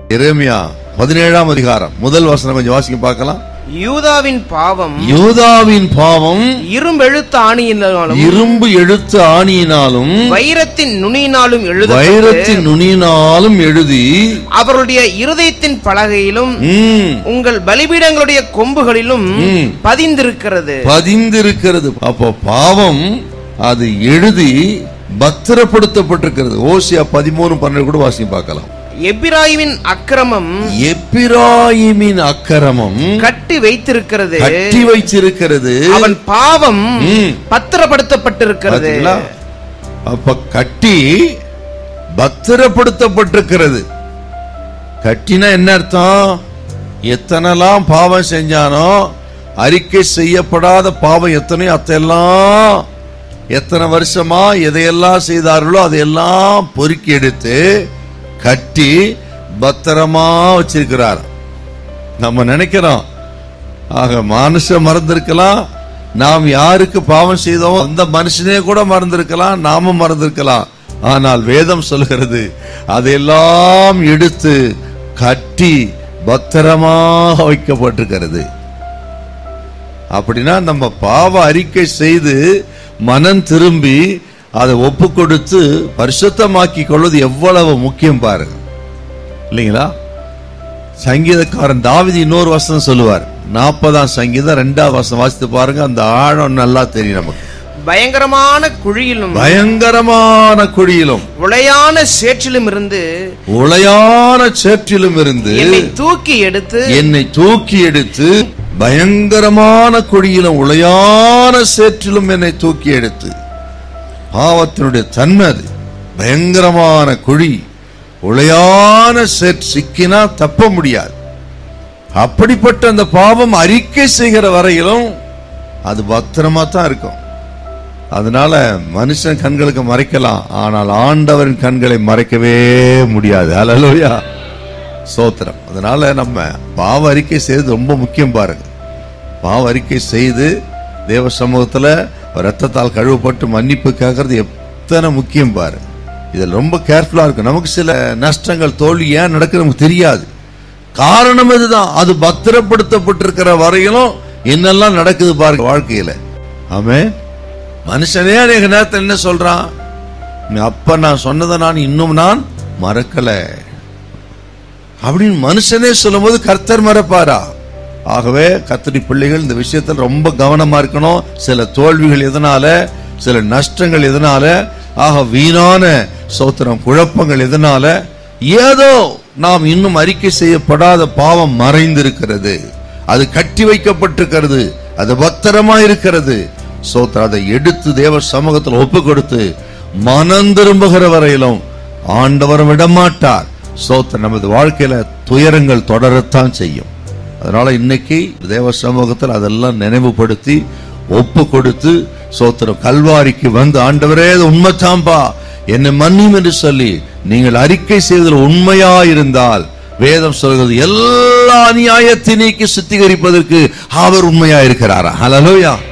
எரேமியா பதினேழாம் அதிகாரம் முதல் வசனம் கொஞ்சம் வாசிக்க பார்க்கலாம் யூதாவின் பாவம் யூதாவின் பாவம் இரும்பெழுத்து ஆணியினாலும் இரும்பு எழுத்து ஆணியினாலும் வைரத்தின் நுனியினாலும் எழுத வைரத்தின் நுனியினாலும் எழுதி அவர்களுடைய இருதயத்தின் பலகையிலும் ம், உங்கள் பலிபீடங்களுடைய கொம்புகளிலும் ம். பதிந்திருக்கிறது பதிந்திருக்கிறது அப்போ பாவம் அது எழுதி பத்திரப்படுத்தப்பட்டிருக்கிறது ஓசியா பதிமூணு பன்னெண்டு கூட வாசிக்க பார்க்கலாம் எப்பிராயிமின் அக்கிரமம் எப்பிராயிமின் அக்கிரமம் கட்டி வைத்திருக்கிறது கட்டி வைச்சிருக்கிறது அவன் பாவம் ம். பத்திரப்படுத்தப்பட்டிருக்கிறது பாத்தீங்களா? அப்ப கட்டி பத்திரப்படுத்தப்பட்டிருக்கிறது கட்டினா என்ன அர்த்தம் எத்தனைலாம் பாவம் செஞ்சானோ அறிக்கை செய்யப்படாத பாவம் எத்தனையோ அத்தையெல்லாம் எத்தனை வருஷமா எதையெல்லாம் செய்தார்களோ அதையெல்லாம் பொறுக்கி எடுத்து கட்டி பத்திரமா வச்சிருக்கிறார் நம்ம நினைக்கிறோம் ஆக மனுஷன் மறந்திருக்கலாம் நாம் யாருக்கு பாவம் செய்தோமோ அந்த மனுஷனே கூட மறந்திருக்கலாம் நாம மறந்திருக்கலாம் ஆனால் வேதம் சொல்கிறது அதையெல்லாம் எடுத்து கட்டி பத்திரமாக வைக்கப்பட்டிருக்கிறது அப்படின்னா நம்ம பாவ அறிக்கை செய்து மனம் திரும்பி அதை ஒப்பு கொடுத்து பரிசுத்தமாக்கி கொள்வது எவ்வளவு முக்கியம் பாருங்க இல்லைங்களா சங்கீதக்காரன் தாவிதி இன்னொரு வசனம் சொல்லுவார் நாற்பதாம் சங்கீதம் ரெண்டாவது வசனம் வாசித்து பாருங்க அந்த ஆழம் நல்லா தெரியும் நமக்கு பயங்கரமான குழியிலும் பயங்கரமான குழியிலும் உளையான சேற்றிலும் இருந்து உளையான சேற்றிலும் இருந்து என்னை தூக்கி எடுத்து என்னை தூக்கி எடுத்து பயங்கரமான குழியிலும் உளையான சேற்றிலும் என்னை தூக்கி எடுத்து பாவத்தினுடைய தன்மை அது பயங்கரமான குழி உளையான சேற்று சிக்கினா தப்ப முடியாது அப்படிப்பட்ட அந்த பாவம் அறிக்கை செய்கிற வரையிலும் அது பத்திரமா தான் இருக்கும் அதனால மனுஷன் கண்களுக்கு மறைக்கலாம் ஆனால் ஆண்டவரின் கண்களை மறைக்கவே முடியாது அல்லேலூயா சோத்திரம் அதனால நம்ம பாவ அறிக்கை செய்வது ரொம்ப முக்கியம் பாருங்க பாவ அறிக்கை செய்து தேவ சமூகத்துல ரத்தத்தால் கழுவப்பட்டு மன்னிப்பு கேட்கறது எத்தனை முக்கியம் பாரு இதில் ரொம்ப கேர்ஃபுல்லா இருக்கும் நமக்கு சில நஷ்டங்கள் தோல்வி ஏன் நடக்குது நமக்கு தெரியாது காரணம் இதுதான் அது பத்திரப்படுத்தப்பட்டிருக்கிற வரையிலும் என்னெல்லாம் நடக்குது பாருங்க வாழ்க்கையில ஆமே மனுஷனே அநேக நேரத்தில் என்ன சொல்றான் அப்ப நான் சொன்னதை நான் இன்னும் நான் மறக்கல அப்படின்னு மனுஷனே சொல்லும்போது கர்த்தர் மறப்பாரா ஆகவே கர்த்தரி பிள்ளைகள் இந்த விஷயத்தில் ரொம்ப கவனமா இருக்கணும் சில தோல்விகள் எதனால சில நஷ்டங்கள் எதனால ஆக வீணான சோத்திரம் குழப்பங்கள் எதனால ஏதோ நாம் இன்னும் அறிக்கை செய்யப்படாத பாவம் மறைந்திருக்கிறது அது கட்டி வைக்கப்பட்டிருக்கிறது அது பத்திரமா இருக்கிறது சோத்திரம் அதை எடுத்து தேவ சமூகத்தில் ஒப்பு கொடுத்து மனம் திரும்புகிற வரையிலும் ஆண்டவர் விடமாட்டார் சோத்திரம் நமது வாழ்க்கையில துயரங்கள் தொடரத்தான் செய்யும் அதனால இன்னைக்கு தேவ சமூகத்தில் அதெல்லாம் நினைவுபடுத்தி ஒப்பு கொடுத்து சோத்திரம் கல்வாரிக்கு வந்து ஆண்டவரே இது உண்மைத்தாம்பா என்னை மன்னியும் என்று சொல்லி நீங்கள் அறிக்கை செய்வதில் உண்மையா இருந்தால் வேதம் சொல்கிறது எல்லா அநியாயத்தை நீக்கி சுத்திகரிப்பதற்கு அவர் உண்மையா இருக்கிறாரா ஹalleluya